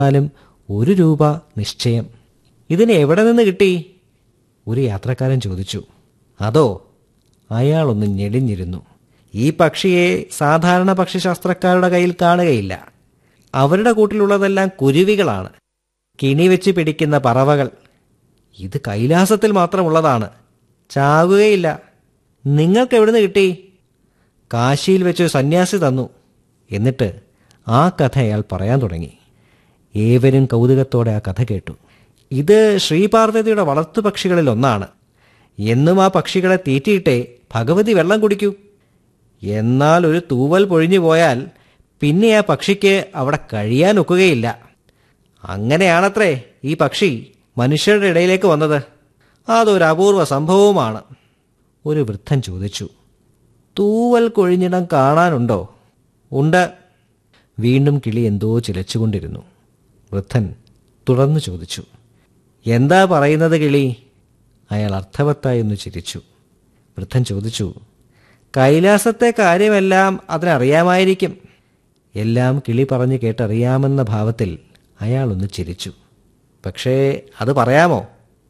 എന്നാലും ഒരു രൂപ നിശ്ചയം ഇതിന് എവിടെ നിന്ന് കിട്ടി ഒരു യാത്രക്കാരൻ ചോദിച്ചു അതോ അയാളൊന്ന് ഞെളിഞ്ഞിരുന്നു ഈ പക്ഷിയെ സാധാരണ പക്ഷിശാസ്ത്രക്കാരുടെ കയ്യിൽ കാണുകയില്ല അവരുടെ കൂട്ടിലുള്ളതെല്ലാം കുരുവികളാണ് കിണി വെച്ച് പിടിക്കുന്ന പറവകൾ ഇത് കൈലാസത്തിൽ മാത്രമുള്ളതാണ് ചാകുകയില്ല നിങ്ങൾക്ക് എവിടുന്ന് കിട്ടി കാശിയിൽ വെച്ച് ഒരു സന്യാസി തന്നു എന്നിട്ട് ആ കഥ അയാൾ പറയാൻ തുടങ്ങി ഏവരും കൗതുകത്തോടെ ആ കഥ കേട്ടു ഇത് ശ്രീപാർവതിയുടെ വളർത്തുപക്ഷികളിൽ ഒന്നാണ് എന്നും ആ പക്ഷികളെ തീറ്റിയിട്ടേ ഭഗവതി വെള്ളം കുടിക്കൂ എന്നാൽ ഒരു തൂവൽ പൊഴിഞ്ഞു പോയാൽ പിന്നെ ആ പക്ഷിക്ക് അവിടെ കഴിയാൻ ഒക്കുകയില്ല അങ്ങനെയാണത്രേ ഈ പക്ഷി മനുഷ്യരുടെ ഇടയിലേക്ക് വന്നത് അതൊരു അപൂർവ സംഭവവുമാണ് ഒരു വൃദ്ധൻ ചോദിച്ചു തൂവൽ കൊഴിഞ്ഞിടം കാണാനുണ്ടോ ഉണ്ട് വീണ്ടും കിളി എന്തോ ചിലച്ചുകൊണ്ടിരുന്നു വൃദ്ധൻ തുടർന്നു ചോദിച്ചു എന്താ പറയുന്നത് കിളി അയാൾ അർത്ഥവത്തായി ഒന്ന് ചിരിച്ചു വൃദ്ധൻ ചോദിച്ചു കൈലാസത്തെ കാര്യമെല്ലാം അതിനറിയാമായിരിക്കും എല്ലാം കിളി പറഞ്ഞു കേട്ടറിയാമെന്ന ഭാവത്തിൽ അയാളൊന്ന് ചിരിച്ചു പക്ഷേ അത് പറയാമോ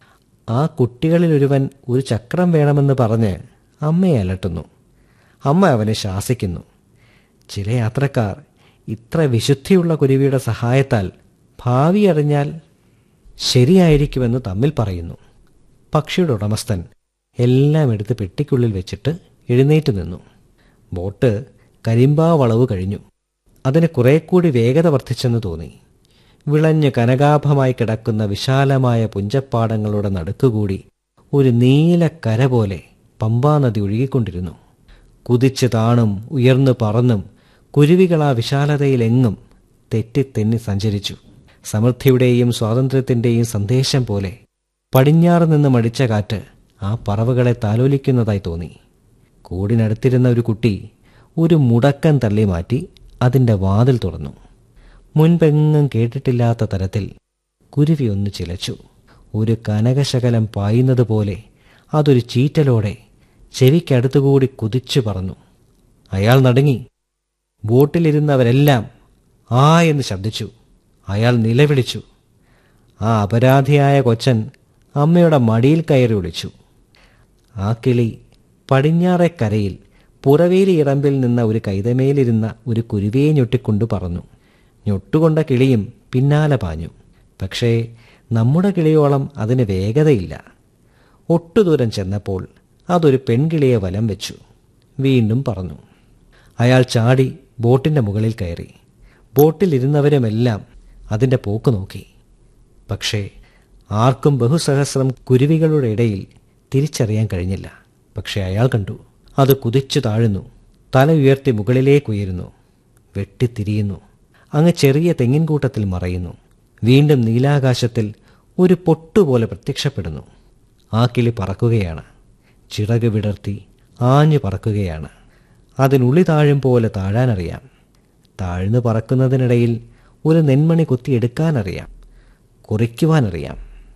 ആ കുട്ടികളിൽ ഒരുവൻ ഒരു ചക്രം വേണമെന്ന് പറഞ്ഞ് അമ്മയെ അലട്ടുന്നു അമ്മ അവനെ ശാസിക്കുന്നു ചില യാത്രക്കാർ ഇത്ര വിശുദ്ധിയുള്ള കുരുവിയുടെ സഹായത്താൽ ഭാവി അറിഞ്ഞാൽ ശരിയായിരിക്കുമെന്ന് തമ്മിൽ പറയുന്നു പക്ഷിയുടെ ഉടമസ്ഥൻ എല്ലാം എടുത്ത് പെട്ടിക്കുള്ളിൽ വെച്ചിട്ട് എഴുന്നേറ്റ് നിന്നു ബോട്ട് കരിമ്പാ വളവ് കഴിഞ്ഞു അതിന് കുറെ കൂടി വേഗത വർദ്ധിച്ചെന്ന് തോന്നി വിളഞ്ഞ് കനകാഭമായി കിടക്കുന്ന വിശാലമായ പുഞ്ചപ്പാടങ്ങളുടെ നടുക്കുകൂടി ഒരു നീല കര പോലെ പമ്പാനദി ഒഴുകിക്കൊണ്ടിരുന്നു കുതിച്ച് താണും ഉയർന്നു പറന്നും കുരുവികൾ ആ വിശാലതയിലെങ്ങും തെറ്റിത്തെന്നി സഞ്ചരിച്ചു സമൃദ്ധിയുടെയും സ്വാതന്ത്ര്യത്തിന്റെയും സന്ദേശം പോലെ പടിഞ്ഞാറ് നിന്ന് മടിച്ച കാറ്റ് ആ പറവകളെ താലോലിക്കുന്നതായി തോന്നി കൂടിനടുത്തിരുന്ന ഒരു കുട്ടി ഒരു മുടക്കം തള്ളി മാറ്റി അതിൻ്റെ വാതിൽ തുറന്നു മുൻപെങ്ങും കേട്ടിട്ടില്ലാത്ത തരത്തിൽ കുരുവി ഒന്ന് ചിലച്ചു ഒരു കനകശകലം പായുന്നത് പോലെ അതൊരു ചീറ്റലോടെ ചെവിക്കടുത്തുകൂടി കുതിച്ചു പറന്നു അയാൾ നടുങ്ങി ബോട്ടിലിരുന്നവരെല്ലാം ആ എന്ന് ശബ്ദിച്ചു അയാൾ നിലവിളിച്ചു ആ അപരാധിയായ കൊച്ചൻ അമ്മയുടെ മടിയിൽ കയറി വിളിച്ചു ആ കിളി പടിഞ്ഞാറെ കരയിൽ പുറവേലി ഇറമ്പിൽ നിന്ന ഒരു കൈതമേലിരുന്ന ഒരു കുരുവിയെ ഞൊട്ടിക്കൊണ്ട് പറന്നു ഞൊട്ടുകൊണ്ട കിളിയും പിന്നാലെ പാഞ്ഞു പക്ഷേ നമ്മുടെ കിളിയോളം അതിന് വേഗതയില്ല ഒട്ടുദൂരം ചെന്നപ്പോൾ അതൊരു പെൺകിളിയെ വലം വെച്ചു വീണ്ടും പറന്നു അയാൾ ചാടി ബോട്ടിൻ്റെ മുകളിൽ കയറി ബോട്ടിലിരുന്നവരുമെല്ലാം അതിൻ്റെ പോക്ക് നോക്കി പക്ഷേ ആർക്കും ബഹുസഹസ്രം കുരുവികളുടെ ഇടയിൽ തിരിച്ചറിയാൻ കഴിഞ്ഞില്ല പക്ഷെ അയാൾ കണ്ടു അത് കുതിച്ചു താഴുന്നു തല ഉയർത്തി മുകളിലേക്കുയരുന്നു വെട്ടിത്തിരിയുന്നു അങ്ങ് ചെറിയ തെങ്ങിൻകൂട്ടത്തിൽ മറയുന്നു വീണ്ടും നീലാകാശത്തിൽ ഒരു പൊട്ടുപോലെ പ്രത്യക്ഷപ്പെടുന്നു ആ കിളി പറക്കുകയാണ് ചിറക് വിടർത്തി ആഞ്ഞു പറക്കുകയാണ് അതിനുള്ളി താഴും പോലെ താഴാനറിയാം താഴ്ന്നു പറക്കുന്നതിനിടയിൽ ഒരു നെന്മണി കുത്തിയെടുക്കാനറിയാം കുറിക്കുവാനറിയാം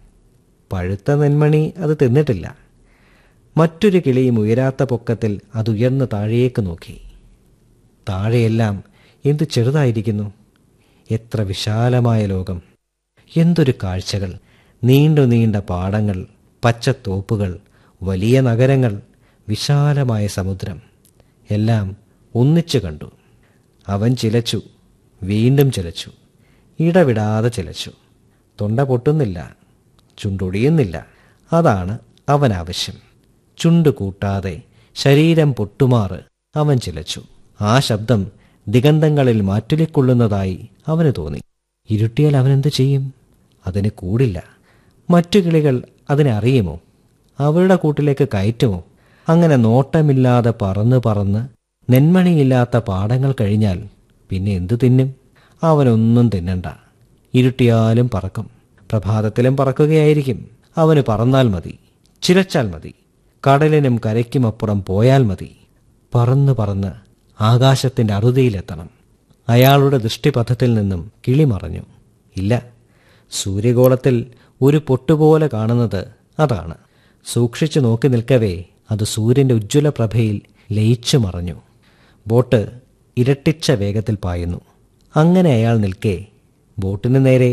പഴുത്ത നെന്മണി അത് തിന്നിട്ടില്ല മറ്റൊരു കിളിയും ഉയരാത്ത പൊക്കത്തിൽ അതുയർന്ന് താഴേക്ക് നോക്കി താഴെയെല്ലാം എന്ത് ചെറുതായിരിക്കുന്നു എത്ര വിശാലമായ ലോകം എന്തൊരു കാഴ്ചകൾ നീണ്ടു നീണ്ട പാടങ്ങൾ പച്ചത്തോപ്പുകൾ വലിയ നഗരങ്ങൾ വിശാലമായ സമുദ്രം എല്ലാം ഒന്നിച്ചു കണ്ടു അവൻ ചിലച്ചു വീണ്ടും ചിലച്ചു ഇടവിടാതെ ചിലച്ചു തൊണ്ട പൊട്ടുന്നില്ല ചുണ്ടൊടിയുന്നില്ല അതാണ് അവൻ ആവശ്യം ചുണ്ട് കൂട്ടാതെ ശരീരം പൊട്ടുമാറ് അവൻ ചിലച്ചു ആ ശബ്ദം ദിഗന്ധങ്ങളിൽ മാറ്റുലിക്കൊള്ളുന്നതായി അവന് തോന്നി ഇരുട്ടിയാൽ അവനെന്ത് ചെയ്യും അതിന് കൂടില്ല മറ്റു കിളികൾ അതിനെ അറിയുമോ അവരുടെ കൂട്ടിലേക്ക് കയറ്റുമോ അങ്ങനെ നോട്ടമില്ലാതെ പറന്ന് പറന്ന് നെന്മണിയില്ലാത്ത പാടങ്ങൾ കഴിഞ്ഞാൽ പിന്നെ എന്തു തിന്നും അവനൊന്നും തിന്നണ്ട ഇരുട്ടിയാലും പറക്കും പ്രഭാതത്തിലും പറക്കുകയായിരിക്കും അവന് പറന്നാൽ മതി ചിലച്ചാൽ മതി കടലിനും കരയ്ക്കുമപ്പുറം പോയാൽ മതി പറന്ന് പറന്ന് ആകാശത്തിന്റെ അറുതിയിലെത്തണം അയാളുടെ ദൃഷ്ടിപഥത്തിൽ നിന്നും കിളി മറഞ്ഞു ഇല്ല സൂര്യഗോളത്തിൽ ഒരു പൊട്ടുപോലെ കാണുന്നത് അതാണ് സൂക്ഷിച്ചു നോക്കി നിൽക്കവേ അത് സൂര്യന്റെ ഉജ്ജ്വല പ്രഭയിൽ ലയിച്ചു മറഞ്ഞു ബോട്ട് ഇരട്ടിച്ച വേഗത്തിൽ പായുന്നു അങ്ങനെ അയാൾ നിൽക്കെ ബോട്ടിന് നേരെ